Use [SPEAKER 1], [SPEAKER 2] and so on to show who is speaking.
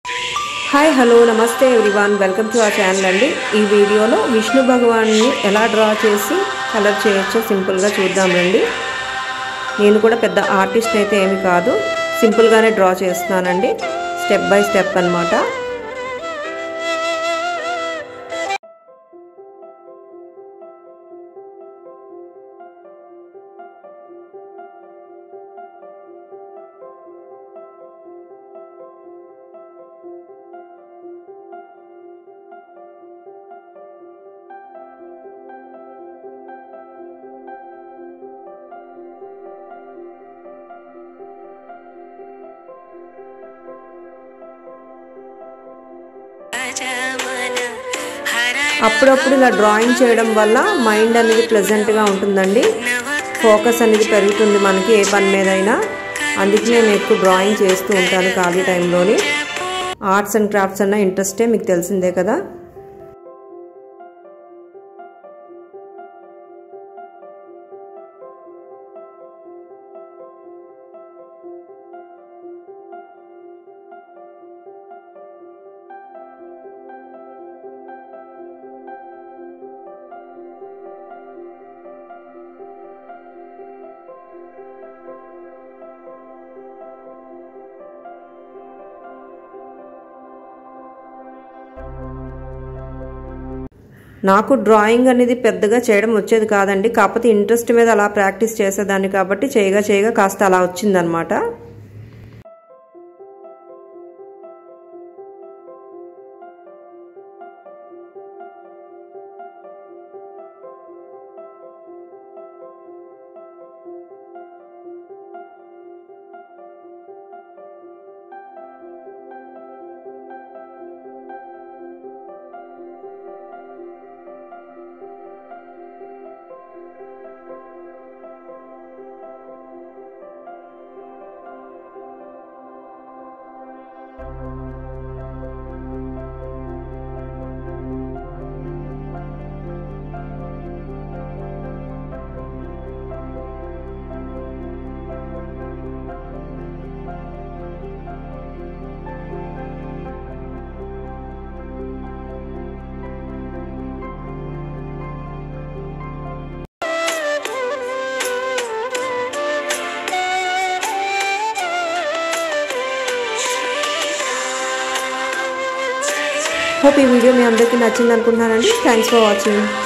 [SPEAKER 1] hi hello నమస్తే everyone welcome to our channel అండి ఈ వీడియోలో విష్ణు భగవాన్ని ఎలా డ్రా చేసి కలర్ చేయొచ్చో సింపుల్గా చూద్దాం రండి నేను కూడా పెద్ద ఆర్టిస్ట్ అయితే ఏమి కాదు సింపుల్గానే డ్రా చేస్తున్నానండి స్టెప్ బై స్టెప్ అనమాట అప్పుడప్పుడు ఇలా డ్రాయింగ్ చేయడం వల్ల మైండ్ అనేది ప్లెజెంట్గా ఉంటుందండి ఫోకస్ అనేది పెరుగుతుంది మనకి ఏ పని మీదైనా అందుకే నేను ఎక్కువ డ్రాయింగ్ చేస్తూ ఉంటాను ఖాళీ టైంలోని ఆర్ట్స్ అండ్ క్రాఫ్ట్స్ అన్న ఇంట్రెస్టే మీకు తెలిసిందే కదా నాకు డ్రాయింగ్ అనేది పెద్దగా చేయడం వచ్చేది కాదండి కాకపోతే ఇంట్రెస్ట్ మీద అలా ప్రాక్టీస్ చేసేదాన్ని కాబట్టి చేయగా చేయగా కాస్త అలా వచ్చిందనమాట హోప్ ఈ వీడియో మీ అందరికీ నచ్చింది అనుకుంటున్నానండి థ్యాంక్స్ ఫర్ వాచింగ్